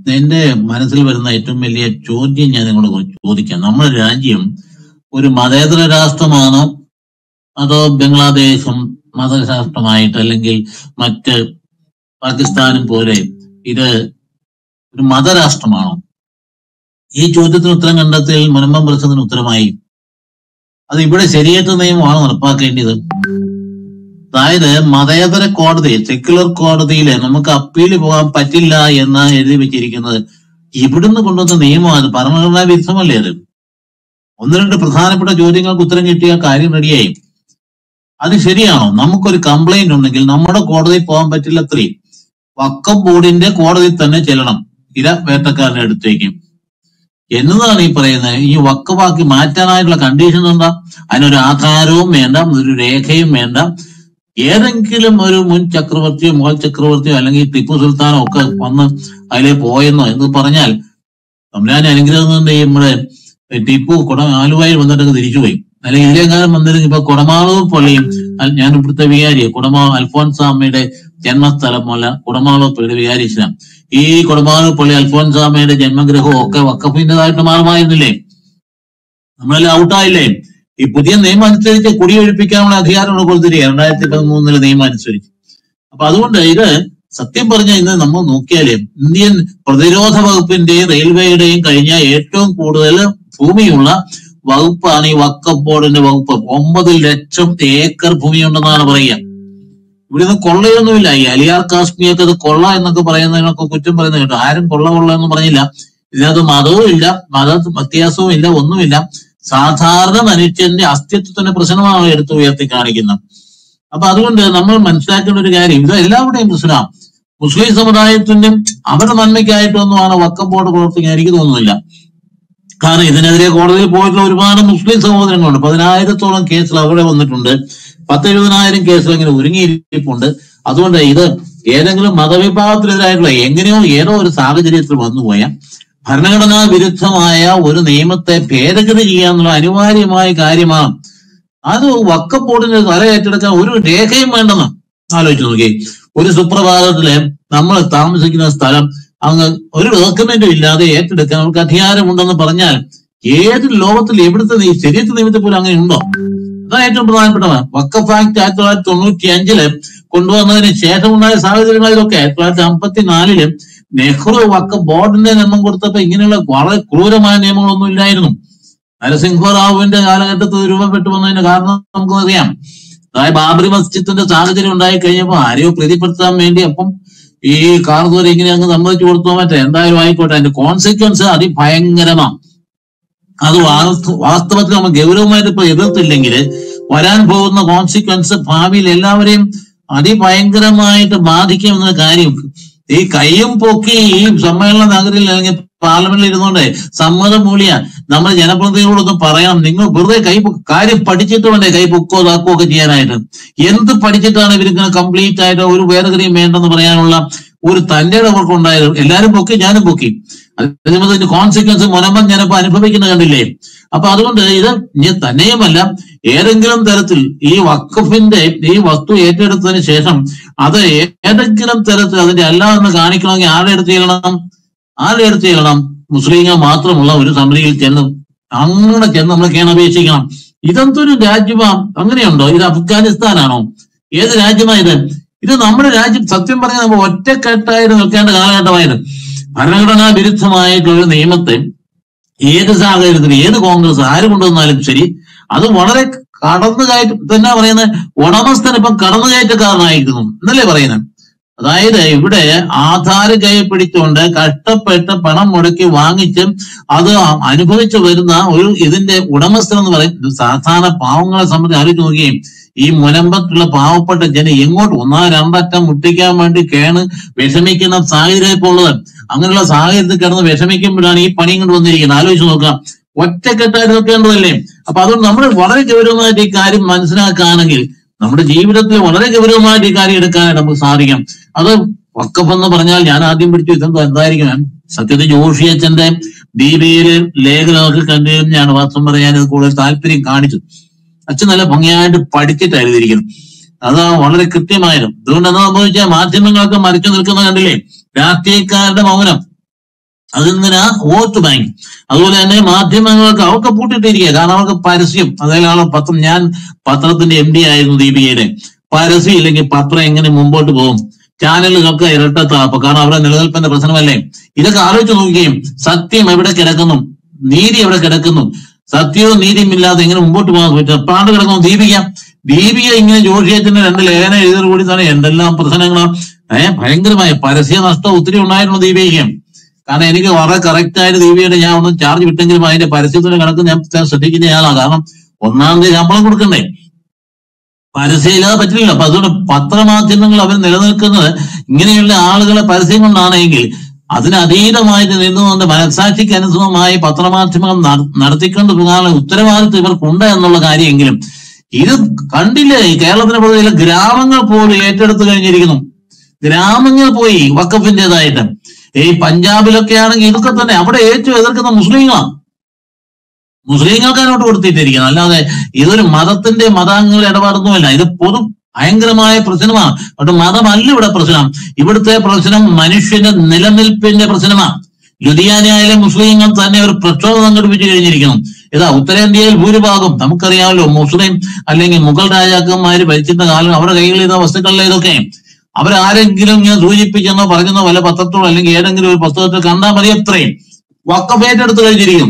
എന്റെ മനസ്സിൽ വരുന്ന ഏറ്റവും വലിയ ചോദ്യം ഞാൻ നിങ്ങളോട് ചോദിക്കാം നമ്മുടെ രാജ്യം ഒരു മതേതര രാഷ്ട്രമാണോ അതോ ബംഗ്ലാദേശും മതരാഷ്ട്രമായിട്ട് അല്ലെങ്കിൽ മറ്റ് പാകിസ്ഥാനും പോലെ ഇത് ഒരു മതരാഷ്ട്രമാണോ ഈ ചോദ്യത്തിന് ഉത്തരം കണ്ടെത്തിയാൽ മുനമ്പം പ്രശ്നത്തിന് ഉത്തരമായി അത് ഇവിടെ ശരിയേറ്റ നിയമമാണ് നടപ്പാക്കേണ്ടത് അതായത് മതേതര കോടതി സെക്യുലർ കോടതിയിൽ നമുക്ക് അപ്പീൽ പോകാൻ പറ്റില്ല എന്ന് എഴുതി വെച്ചിരിക്കുന്നത് ഇവിടുന്ന് കൊണ്ടുവന്ന നിയമമാണ് അത് ഭരണഘടനാ വിരുദ്ധമല്ലേ അത് ഒന്ന് രണ്ട് പ്രധാനപ്പെട്ട ചോദ്യങ്ങൾക്ക് ഉത്തരം കിട്ടിയ കാര്യം റെഡിയായി അത് ശരിയാണോ നമുക്കൊരു കംപ്ലൈന്റ് ഉണ്ടെങ്കിൽ നമ്മുടെ കോടതിയിൽ പോകാൻ പറ്റില്ല അത്രയും വക്കം ബോർഡിന്റെ കോടതിയിൽ തന്നെ ചെല്ലണം ഇര വേട്ടക്കാരന്റെ അടുത്തേക്ക് എന്നതാണ് ഈ പറയുന്നത് ഈ വക്കവാക്കി മാറ്റാനായിട്ടുള്ള കണ്ടീഷൻ എന്താ അതിനൊരു ആധാരവും വേണ്ട ഒരു രേഖയും വേണ്ട ഏതെങ്കിലും ഒരു മുൻ ചക്രവർത്തിയോ മുഗൾ ചക്രവർത്തിയോ അല്ലെങ്കിൽ ടിപ്പു സുൽത്താനോ ഒക്കെ വന്ന് അതിലെ പോയെന്നോ എന്ന് പറഞ്ഞാൽ തമ്പുരാൻ അനുഗ്രഹം കൊണ്ട് ഈ നമ്മുടെ ടിപ്പു കുട ആലുവായിൽ വന്നിട്ടൊക്കെ തിരിച്ചുപോയി അല്ലെങ്കിൽ ഇതിലെങ്ങാനും വന്നിരുന്നു ഇപ്പൊ കുടമാളൂർ പള്ളിയും അൽ- ഞാൻ ഇവിടുത്തെ വികാരിയെ കുടമാ അൽഫോൻസാമ്മയുടെ ജന്മസ്ഥലം അല്ല കുടമാളൂർ പള്ളിയുടെ വികാരിച്ചില്ല ഈ കുടമാളൂർ പള്ളി അൽഫോൻസാമ്മയുടെ ജന്മഗ്രഹവും ഒക്കെ വക്കഫിന്റേതായിട്ട് മാറുമായിരുന്നില്ലേ നമ്മളെല്ലാം ഔട്ടായില്ലേ ഈ പുതിയ നിയമം അനുസരിച്ച് കുടിയൊഴിപ്പിക്കാനുള്ള അധികാരമാണ് കൊടുത്തിരിക്കുക രണ്ടായിരത്തി പതിമൂന്നിലെ നിയമം അനുസരിച്ച് അപ്പൊ അതുകൊണ്ട് ഇത് സത്യം പറഞ്ഞ ഇന്ന് നമ്മൾ നോക്കിയാലേ ഇന്ത്യൻ പ്രതിരോധ വകുപ്പിന്റെയും റെയിൽവേയുടെയും കഴിഞ്ഞ ഏറ്റവും കൂടുതൽ ഭൂമിയുള്ള വകുപ്പാണ് ഈ വക്കഫ് ബോർഡിന്റെ വകുപ്പ് ഒമ്പത് ലക്ഷം ഏക്കർ ഭൂമിയുണ്ടെന്നാണ് പറയുക ഇവിടുന്ന് കൊള്ളയൊന്നുമില്ല ഈ അലിയാർ കാശ്മീർക്ക് ഇത് കൊള്ള എന്നൊക്കെ പറയുന്നതിനൊക്കെ കുറ്റം പറയുന്നത് കേട്ടോ ആരും കൊള്ള കൊള്ള എന്ന് പറഞ്ഞില്ല ഇതിനകത്ത് മതവും ഇല്ല മത വ്യത്യാസവും ഇല്ല ഒന്നുമില്ല സാധാരണ മനുഷ്യന്റെ അസ്തിത്വത്തിന്റെ പ്രശ്നമാണ് എടുത്തു ഉയർത്തി കാണിക്കുന്നത് അപ്പൊ അതുകൊണ്ട് നമ്മൾ മനസ്സിലാക്കേണ്ട ഒരു കാര്യം ഇത് എല്ലാവരുടെയും പ്രശ്നമാണ് മുസ്ലിം സമുദായത്തിന്റെ അവരുടെ നന്മയ്ക്കായിട്ടൊന്നുമാണ് വക്കം ബോർഡ് പ്രവർത്തിക്കാൻ എനിക്ക് തോന്നുന്നില്ല കാരണം ഇതിനെതിരെ കോടതിയിൽ പോയിട്ടുള്ള ഒരുപാട് മുസ്ലിം സഹോദരങ്ങളുണ്ട് പതിനായിരത്തോളം കേസുകൾ അവിടെ വന്നിട്ടുണ്ട് പത്തെഴുപതിനായിരം കേസുകൾ ഇങ്ങനെ ഒരുങ്ങിയിരിപ്പുണ്ട് അതുകൊണ്ട് ഇത് ഏതെങ്കിലും മതവിഭാഗത്തിനെതിരായിട്ടുള്ള എങ്ങനെയോ ഏതോ ഒരു സാഹചര്യത്തിൽ വന്നുപോയ ഭരണഘടനാ വിരുദ്ധമായ ഒരു നിയമത്തെ ഭേദഗതി ചെയ്യാന്നുള്ള അനിവാര്യമായ കാര്യമാണ് അത് വക്കം ബോർഡിന് തല ഏറ്റെടുക്കാൻ ഒരു രേഖയും വേണ്ടെന്ന് ആലോചിച്ച് നോക്കി ഒരു സുപ്രഭാതത്തില് നമ്മൾ താമസിക്കുന്ന സ്ഥലം അങ്ങ് ഒരു ഡോക്യുമെന്റും ഇല്ലാതെ ഏറ്റെടുക്കാൻ നമുക്ക് അധികാരമുണ്ടെന്ന് പറഞ്ഞാൽ ഏത് ലോകത്തിൽ എവിടുത്തെ നീ ശരീരത്തെ നിമിത്തം പോലും അങ്ങനെ ഉണ്ടോ അതാണ് ഏറ്റവും പ്രധാനപ്പെട്ടത് വക്കഫ് ആക്ട് ആയിരത്തി തൊള്ളായിരത്തി തൊണ്ണൂറ്റി അഞ്ചില് കൊണ്ടുവന്നതിന് ശേഷമുണ്ടായ സാഹചര്യങ്ങളിലൊക്കെ ആയിരത്തി തൊള്ളായിരത്തി അമ്പത്തിനാലില് നെഹ്റു വക്കഫ് ബോർഡിന്റെ നിയമം കൊടുത്തപ്പോ ഇങ്ങനെയുള്ള വളരെ ക്രൂരമായ നിയമങ്ങളൊന്നും ഇല്ലായിരുന്നു നരസിംഹറാവുവിന്റെ കാലഘട്ടത്തിൽ രൂപപ്പെട്ടു വന്നതിന് കാരണം നമുക്കറിയാം അതായത് ബാബറി മസ്ജിദിന്റെ സാഹചര്യം ഉണ്ടായി കഴിഞ്ഞപ്പോ ആരെയോ പ്രീതിപ്പെടുത്താൻ വേണ്ടി അപ്പം ഈ കാർദൂർ ഇങ്ങനെ അങ്ങ് സമ്മതിച്ചു കൊടുത്തോ മറ്റേ എന്തായാലും ആയിക്കോട്ടെ അതിന്റെ കോൺസിക്വൻസ് അതിഭയങ്കരമാണ് അത് വാസ്ത- വാസ്തവത്തിൽ നമ്മൾ ഗൗരവമായിട്ട് ഇപ്പൊ എതിർത്തില്ലെങ്കിൽ വരാൻ പോകുന്ന കോൺസിക്വൻസ് ഭാവിയിൽ എല്ലാവരെയും അതിഭയങ്കരമായിട്ട് ബാധിക്കുമെന്ന കാര്യം ഈ കയ്യും പൊക്കി ഈ സമ്മേളന നഗരിൽ അല്ലെങ്കിൽ പാർലമെന്റിൽ ഇരുന്നോണ്ട് സമ്മതം മൂലിയ നമ്മൾ ജനപ്രതിനിധികളോടൊന്ന് പറയണം നിങ്ങൾ വെറുതെ കൈ പൊ- കാര്യം പഠിച്ചിട്ട് വേണ്ടേ കൈ പൊക്കോ താക്കോ ഒക്കെ ചെയ്യാനായിട്ട് എന്ത് പഠിച്ചിട്ടാണ് ഇവരിങ്ങനെ കംപ്ലീറ്റ് ആയിട്ട് ഒരു ഭേദഗതിയും വേണ്ടെന്ന് പറയാനുള്ള ഒരു തന്റെ അവർക്ക് ഉണ്ടായത് എല്ലാരും പൊക്കി ഞാനും പൊക്കി അതിന്റെ കോൺസിക്വൻസ് മുനമ്പം ഞാനിപ്പോ അനുഭവിക്കുന്ന കണ്ടില്ലേ അപ്പൊ അതുകൊണ്ട് ഇത് ഇനി തന്നെയുമല്ല ഏതെങ്കിലും തരത്തിൽ ഈ വഖഫിന്റെ ഈ വസ്തു ഏറ്റെടുത്തതിന് ശേഷം അത് ഏതെങ്കിലും തരത്തിൽ അതിന്റെ അല്ല എന്ന് കാണിക്കണമെങ്കിൽ ആരുടെ അടുത്ത് ചെല്ലണം ആരുടെ അടുത്ത് ചെല്ലണം മുസ്ലിങ്ങൾ മാത്രമുള്ള ഒരു സമിതിയിൽ ചെന്ന് അങ്ങനെ ചെന്ന് നമ്മൾ കേണപേക്ഷിക്കണം ഇതെന്തൊരു രാജ്യമാ അങ്ങനെയുണ്ടോ ഇത് അഫ്ഗാനിസ്ഥാനാണോ ഏത് രാജ്യമാ ഇത് ഇത് നമ്മുടെ രാജ്യം സത്യം പറഞ്ഞാൽ നമ്മൾ ഒറ്റക്കെട്ടായിട്ട് നിൽക്കേണ്ട കാലഘട്ടമായത് ഭരണഘടനാ വിരുദ്ധമായിട്ടുള്ള ഒരു നിയമത്തെ ഏത് സാഹചര്യത്തിൽ ഏത് കോൺഗ്രസ് ആര് കൊണ്ടുവന്നാലും ശരി അത് വളരെ കടന്നു കയറ്റം തന്നെ പറയുന്നത് ഉടമസ്ഥൻ ഇപ്പം കടന്നു കയറ്റക്കാരനായിരിക്കുന്നു എന്നല്ലേ പറയുന്നത് അതായത് ഇവിടെ ആധാർ കൈ പിടിച്ചുകൊണ്ട് കഷ്ടപ്പെട്ട് പണം മുടക്കി വാങ്ങിച്ച് അത് അനുഭവിച്ചു വരുന്ന ഒരു ഇതിന്റെ ഉടമസ്ഥൻ എന്ന് പറയും ഇത് സാധാരണ പാവങ്ങളെ സംബന്ധിച്ച് ആലോചിച്ച് നോക്കുകയും ഈ മുനമ്പത്തുള്ള പാവപ്പെട്ട ജനം എങ്ങോട്ട് ഒന്നാ രണ്ടറ്റം മുട്ടിക്കാൻ വേണ്ടി കേണ് വിഷമിക്കുന്ന സാഹചര്യം ഇപ്പോൾ ഉള്ളത് അങ്ങനെയുള്ള സാഹചര്യത്തിൽ കിടന്ന് വിഷമിക്കുമ്പോഴാണ് ഈ പണിയും കൊണ്ട് വന്നിരിക്കുന്നത് ആലോചിച്ച് നോക്കാം ഒറ്റക്കെട്ടായിട്ട് നിൽക്കേണ്ടതല്ലേ അപ്പൊ അതുകൊണ്ട് നമ്മൾ വളരെ ഗൗരവമായിട്ട് ഈ കാര്യം മനസ്സിലാക്കുകയാണെങ്കിൽ നമ്മുടെ ജീവിതത്തിൽ വളരെ ഗൗരവമായിട്ട് ഈ കാര്യം എടുക്കാനായിട്ട് നമുക്ക് സാധിക്കും അത് വക്കഫ് എന്ന് പറഞ്ഞാൽ ഞാൻ ആദ്യം പിടിച്ചു ഇതെന്തോ എന്തായിരിക്കും സത്യത്തിൽ ജോഷി അച്ഛന്റെ ദീപയില് ലേഖനമൊക്കെ കണ്ടുകഴിഞ്ഞാണ് വാസ്തവം പറയാൻ ഇത് കൂടുതൽ താല്പര്യം കാണിച്ചത് അച്ഛൻ നല്ല ഭംഗിയായിട്ട് പഠിച്ചിട്ട് എഴുതിയിരിക്കുന്നു അത് വളരെ കൃത്യമായിരുന്നു അതുകൊണ്ട് എന്താ സംഭവിച്ചാൽ മാധ്യമങ്ങളൊക്കെ മറിച്ചു നിൽക്കുന്ന കണ്ടില്ലേ രാഷ്ട്രീയക്കാരുടെ മൗനം അതെന്തിനാ വോട്ട് ബാങ്ക് അതുപോലെ തന്നെ മാധ്യമങ്ങൾക്ക് അവർക്ക് പൂട്ടിട്ടിരിക്കുക കാരണം അവർക്ക് പരസ്യം അതായത് പത്രം ഞാൻ പത്രത്തിന്റെ എം ഡി ആയിരുന്നു ദീപികയുടെ പരസ്യം ഇല്ലെങ്കിൽ പത്രം എങ്ങനെ മുമ്പോട്ട് പോകും ചാനലുകൾക്ക് ഇരട്ടത്താപ്പ് കാരണം അവരുടെ നിലനിൽപ്പിന്റെ പ്രശ്നമല്ലേ ഇതൊക്കെ ആലോചിച്ച് നോക്കുകയും സത്യം എവിടെ കിടക്കുന്നു നീതി എവിടെ കിടക്കുന്നു സത്യവും നീതിയും ഇല്ലാതെ എങ്ങനെ മുമ്പോട്ട് പോകാൻ പറ്റും പാണ്ട് കിടക്കുന്നു ദീപിക ദീപിക ഇങ്ങനെ ജോഷിയത്തിന്റെ രണ്ട് ലേഖനം എഴുതിയത് കൂടി തന്നെ എന്തെല്ലാം പ്രശ്നങ്ങളാണ് ഏഹ് ഭയങ്കരമായ പരസ്യ നഷ്ടം ഒത്തിരി ഉണ്ടായിരുന്നു ദീപികയും കാരണം എനിക്ക് വളരെ കറക്റ്റ് ആയിട്ട് ദീപികയുടെ ഞാൻ ഒന്ന് ചാർജ് വിട്ടെങ്കിലും അതിന്റെ പരസ്യത്തിന്റെ കണക്ക് ഞാൻ ശ്രദ്ധിക്കുന്ന ആളാണ് കാരണം ഒന്നാം തീയതി ശമ്പളം കൊടുക്കണ്ടേ പരസ്യം ഇല്ലാതെ പറ്റില്ല അപ്പൊ അതുകൊണ്ട് പത്രമാധ്യമങ്ങൾ അവർ നിലനിൽക്കുന്നത് ഇങ്ങനെയുള്ള ആളുകളെ പരസ്യം കൊണ്ടാണെങ്കിൽ അതിന് അതീതമായിട്ട് നിന്നുകൊണ്ട് മനസാക്ഷിക്ക് അനുസൃതമായി പത്രമാധ്യമങ്ങൾ നട- നടത്തിക്കൊണ്ട് പോകാനുള്ള ഉത്തരവാദിത്വം ഇവർക്കുണ്ട് എന്നുള്ള കാര്യമെങ്കിലും ഇത് കണ്ടില്ലേ ഈ കേരളത്തിന് പൊതുവെ ഗ്രാമങ്ങൾ പോലും ഏറ്റെടുത്തു കഴിഞ്ഞിരിക്കുന്നു ഗ്രാമങ്ങൾ പോയി വക്കഫിന്റേതായിട്ട് ഈ പഞ്ചാബിലൊക്കെ ആണെങ്കിൽ ഇതൊക്കെ തന്നെ അവിടെ ഏറ്റവും എതിർക്കുന്ന മുസ്ലിങ്ങളാണ് മുസ്ലിങ്ങൾക്ക് അതിനോട്ട് കൊടുത്തിട്ടിരിക്കുന്നത് അല്ലാതെ ഇതൊരു മതത്തിന്റെ മതാംഗങ്ങളുടെ ഇടപാടൊന്നുമല്ല ഇത് പൊതു ഭയങ്കരമായ പ്രശ്നമാണ് അതുകൊണ്ട് മതമല്ല ഇവിടെ പ്രശ്നം ഇവിടുത്തെ പ്രശ്നം മനുഷ്യന്റെ നിലനിൽപ്പിന്റെ പ്രശ്നമാണ് ലുധിയാനയിലെ മുസ്ലിങ്ങൾ തന്നെ ഒരു പ്രക്ഷോഭം സംഘടിപ്പിച്ചു കഴിഞ്ഞിരിക്കുന്നു ഇതാ ഉത്തരേന്ത്യയിൽ ഭൂരിഭാഗം നമുക്കറിയാമല്ലോ മുസ്ലിം അല്ലെങ്കിൽ മുഗൾ രാജാക്കന്മാര് ഭരിച്ചിരുന്ന കാലം അവരുടെ കൈകളിൽ ഇരുന്ന വസ്തുക്കളിലെ ഇതൊക്കെ അവരാരെങ്കിലും ഇങ്ങനെ സൂചിപ്പിച്ചെന്നോ പറഞ്ഞെന്നോ വല്ല പത്രത്തിലോ അല്ലെങ്കിൽ ഏതെങ്കിലും ഒരു പുസ്തകത്തിൽ കണ്ടാൽ മതി അത്രയും വക്കഫ് ഏറ്റെടുത്ത് കഴിഞ്ഞിരിക്കും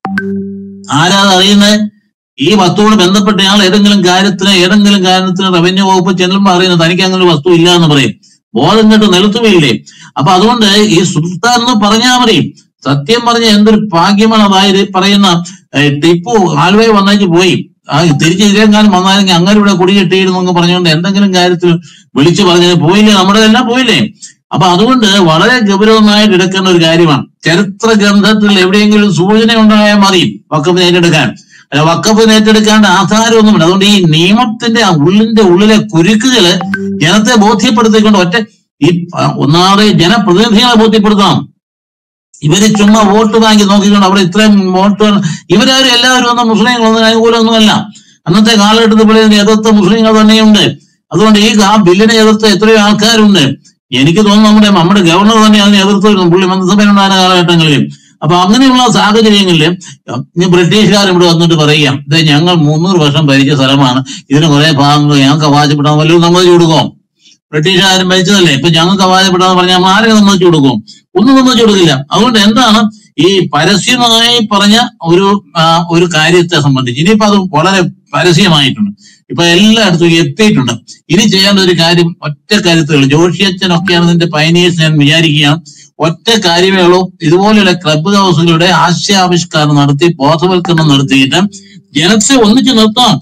ആരാ അത് അറിയുന്നത് ഈ വസ്തുவோട് ബന്ധപ്പെട്ടയാൾ ഏതെങ്കിലും കാര്യത്തിന് ഏതെങ്കിലും കാര്യത്തിന് റവന്യൂ വകുപ്പ് ചെല്ലുമ്പോൾ അറിയുന്നത് തനിക്ക് അങ്ങനെ ഒരു വസ്തു ഇല്ല എന്ന് പറയും ബോധം കെട്ട് നിലത്തുകയില്ലേ അപ്പൊ അതുകൊണ്ട് ഈ സുൽത്താൻ എന്ന് പറഞ്ഞാൽ മതി സത്യം പറഞ്ഞ എന്തൊരു ഭാഗ്യമാണ് അതായത് ഈ പറയുന്ന ഏ, ടിപ്പു ആലുവയെ വന്നേക്ക് പോയി ആ തിരിച്ച് ഇതിലെങ്ങാനും വന്നാലെങ്കിൽ അങ്ങനെ ഇവിടെ കുടികെട്ടിയിരുന്നു എന്ന് പറഞ്ഞുകൊണ്ട് എന്തെങ്കിലും കാര്യത്തിൽ വിളിച്ചു പറഞ്ഞത് പോയില്ലേ നമ്മുടെ എല്ലാം പോയില്ലേ അപ്പൊ അതുകൊണ്ട് വളരെ ഗൗരവമായിട്ട് എടുക്കേണ്ട ഒരു കാര്യമാണ് ചരിത്ര ഗ്രന്ഥത്തിൽ എവിടെയെങ്കിലും സൂചന ഉണ്ടായാൽ മതി വക്കഫിന് ഏറ്റെടുക്കാൻ അല്ല വക്കഫിന് ഏറ്റെടുക്കാണ്ട് ആധാരമൊന്നുമില്ല അതുകൊണ്ട് ഈ നിയമത്തിന്റെ ആ ഉള്ളിന്റെ ഉള്ളിലെ കുരുക്കുകള് ജനത്തെ ബോധ്യപ്പെടുത്തിക്കൊണ്ട് ഒറ്റ ഈ പ- ഒന്നാമത് ജനപ്രതിനിധികളെ ബോധ്യപ്പെടുത്തണം ഇവര് ചുമ്മാ വോട്ട് ബാങ്ക് നോക്കിക്കൊണ്ട് അവിടെ ഇത്രയും വോട്ട് ഇവരാരും എല്ലാവരും ഒന്നും മുസ്ലിങ്ങളൊന്നും അനുകൂലമൊന്നുമല്ല അന്നത്തെ കാലഘട്ടത്തിൽ ഇവിടെ ഇതിനെ എതിർത്ത മുസ്ലിങ്ങൾ തന്നെയുണ്ട് അതുകൊണ്ട് ഈ ആ ബില്ലിനെ എതിർത്ത എത്രയോ ആൾക്കാരുണ്ട് എനിക്ക് തോന്നുന്നു നമ്മുടെ നമ്മുടെ ഗവർണർ തന്നെ അതിനെ എതിർത്തിരുന്നു പുള്ളി മന്ത്രിസഭയിലുണ്ടായ കാലഘട്ടങ്ങളിൽ അപ്പൊ അങ്ങനെയുള്ള സാഹചര്യങ്ങളിൽ ഇനി ബ്രിട്ടീഷുകാർ ഇവിടെ വന്നിട്ട് പറയാം ഇത് ഞങ്ങൾ മുന്നൂറ് വർഷം ഭരിച്ച സ്ഥലമാണ് ഇതിന് കുറെ ഭാഗങ്ങൾ ഞങ്ങൾക്ക് അവകാശപ്പെടാൻ വല്ലതും സമ്മതിച്ചു കൊടുക്കും ബ്രിട്ടീഷുകാരും ഭരിച്ചതല്ലേ ഇപ്പൊ ഞങ്ങൾക്ക് അവകാശപ്പെടാന്ന് പറഞ്ഞാൽ നമ്മൾ ആരെയും സമ്മതിച്ചു കൊടുക്കും ഒന്നും സമ്മതിച്ചു കൊടുക്കില്ല അതുകൊണ്ട് എന്താണ് ഈ പരസ്യമായി പറഞ്ഞ ഒരു ആ, ഒരു കാര്യത്തെ സംബന്ധിച്ച് ഇനിയിപ്പോ അത് വളരെ പരസ്യമായിട്ടുണ്ട് ഇപ്പൊ എല്ലായിടത്തും എത്തിയിട്ടുണ്ട് ഇനി ചെയ്യേണ്ട ഒരു കാര്യം ഒറ്റ കാര്യത്തിലുള്ളൂ ജോഷിയച്ഛനൊക്കെയാണ് ഇതിന്റെ പൈനീഴ്സ് ഞാൻ വിചാരിക്കുകയാണ് ഒറ്റ കാര്യമേ ഉള്ളൂ ഇതുപോലെയുള്ള ക്ലബ്ബ് ഹൗസുകളുടെ ആശയാവിഷ്കാരം നടത്തി ബോധവൽക്കരണം നടത്തിയിട്ട് ജനത്തെ ഒന്നിച്ചു നിർത്താം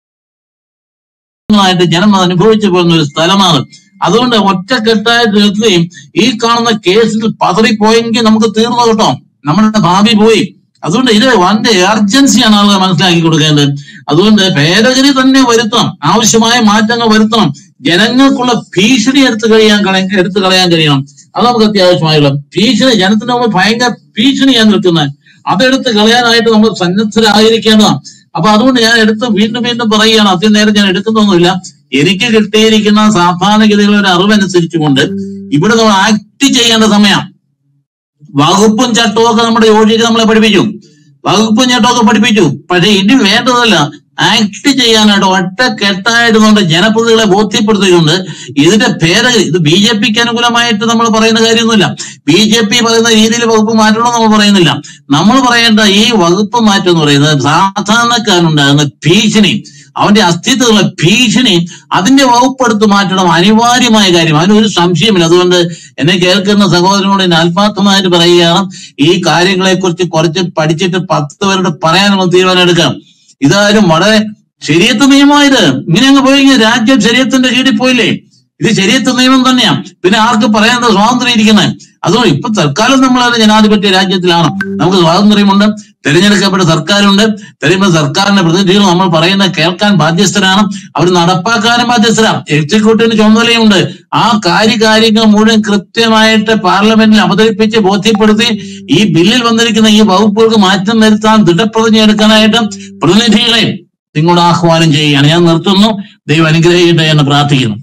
ആയിട്ട് ജനം അത് അനുഭവിച്ചു പോകുന്ന ഒരു സ്ഥലമാണ് അതുകൊണ്ട് ഒറ്റക്കെട്ടായിട്ട് നിൽക്കുകയും ഈ കാണുന്ന കേസിൽ പതറിപ്പോയെങ്കിൽ നമുക്ക് തീർന്നു കേട്ടോ നമ്മുടെ ഭാവി പോയി അതുകൊണ്ട് ഇത് വന്റെ എർജൻസിയാണ് ആളുകൾ മനസ്സിലാക്കി കൊടുക്കേണ്ടത് അതുകൊണ്ട് ഭേദഗതി തന്നെ വരുത്തണം ആവശ്യമായ മാറ്റങ്ങൾ വരുത്തണം ജനങ്ങൾക്കുള്ള ഭീഷണി എടുത്തു കഴിയാൻ കളയ- എടുത്തു കളയാൻ കഴിയണം അത് നമുക്ക് അത്യാവശ്യമായുള്ള ഭീഷണി ജനത്തിന്റെ മുമ്പിൽ ഭയങ്കര ഭീഷണിയാണ് നിൽക്കുന്നത് അതെടുത്ത് കളയാനായിട്ട് നമ്മൾ സന്നദ്ധരായിരിക്കേണ്ടതാണ് അപ്പൊ അതുകൊണ്ട് ഞാൻ എടുത്ത് വീണ്ടും വീണ്ടും പറയുകയാണ് അത്യം നേരം ഞാൻ എടുക്കുന്നൊന്നുമില്ല എനിക്ക് കിട്ടിയിരിക്കുന്ന സാധാരണഗതികളുടെ ഒരു അറിവനുസരിച്ചുകൊണ്ട് ഇവിടെ നമ്മൾ ആക്ട് ചെയ്യേണ്ട സമയം വകുപ്പും ചട്ടവും ഒക്കെ നമ്മുടെ യോജിച്ച് നമ്മളെ പഠിപ്പിച്ചു വകുപ്പും ചട്ടവും ഒക്കെ പഠിപ്പിച്ചു പക്ഷെ ഇനി വേണ്ടതല്ല ആക്ട് ചെയ്യാനായിട്ട് ഒറ്റക്കെട്ടായിട്ട് നമ്മുടെ ജനപ്രതികളെ ബോധ്യപ്പെടുത്തിക്കൊണ്ട് ഇതിന്റെ ഭേദഗതി ഇത് ബി ജെ പിക്ക് അനുകൂലമായിട്ട് നമ്മൾ പറയുന്ന കാര്യമൊന്നുമില്ല ബി ജെ പി പറയുന്ന രീതിയിൽ വകുപ്പ് മാറ്റണമെന്ന് നമ്മൾ പറയുന്നില്ല നമ്മൾ പറയേണ്ട ഈ വകുപ്പ് മാറ്റം എന്ന് പറയുന്നത് സാധാരണക്കാരനുണ്ടാകുന്ന ഭീഷണി അവന്റെ അസ്തിത്വമുള്ള ഭീഷണി അതിന്റെ വകുപ്പെടുത്ത് മാറ്റണം അനിവാര്യമായ കാര്യം അതിനൊരു സംശയമില്ല അതുകൊണ്ട് എന്നെ കേൾക്കുന്ന സഹോദരനോട് ഞാൻ ആത്മാർത്ഥമായിട്ട് പറയുകയാണ് ഈ കാര്യങ്ങളെ കുറിച്ച് കുറച്ച് പഠിച്ചിട്ട് പത്ത് പേരോട് പറയാനുള്ള തീരുമാനം എടുക്കാം ഇതായാലും വളരെ ശരിയത്ത് നിയമമായത് ഇങ്ങനെ അങ്ങ് പോയി കഴിഞ്ഞാൽ രാജ്യം ശരീരത്തിന്റെ കീഴിൽ പോയില്ലേ ഇത് ശരിയത്ത് നിയമം തന്നെയാണ് പിന്നെ ആർക്ക് പറയാനുള്ള സ്വാതന്ത്ര്യം ഇരിക്കുന്നത് അതുകൊണ്ട് ഇപ്പൊ തൽക്കാലം നമ്മളൊരു ജനാധിപത്യ രാജ്യത്തിലാണ് നമുക്ക് സ്വാതന്ത്ര്യമുണ്ട് തെരഞ്ഞെടുക്കപ്പെട്ട സർക്കാരുണ്ട് തെരഞ്ഞെടുത്ത സർക്കാരിന്റെ പ്രതിനിധികൾ നമ്മൾ പറയുന്നത് കേൾക്കാൻ ബാധ്യസ്ഥരാണ് അവർ നടപ്പാക്കാനും ബാധ്യസ്ഥരാണ് എക്സിക്യൂട്ടീവിന് ചുമതലയുണ്ട് ആ കാര്യകാര്യങ്ങൾ മുഴുവൻ കൃത്യമായിട്ട് പാർലമെന്റിൽ അവതരിപ്പിച്ച് ബോധ്യപ്പെടുത്തി ഈ ബില്ലിൽ വന്നിരിക്കുന്ന ഈ വകുപ്പുകൾക്ക് മാറ്റം വരുത്താൻ ദൃഢപ്രതിജ്ഞ എടുക്കാനായിട്ട് പ്രതിനിധികളെ നിങ്ങളോട് ആഹ്വാനം ചെയ്യുകയാണ് ഞാൻ നിർത്തുന്നു ദൈവം അനുഗ്രഹിക്കട്ടെ എന്ന് പ്രാർത്ഥിക്കുന്നു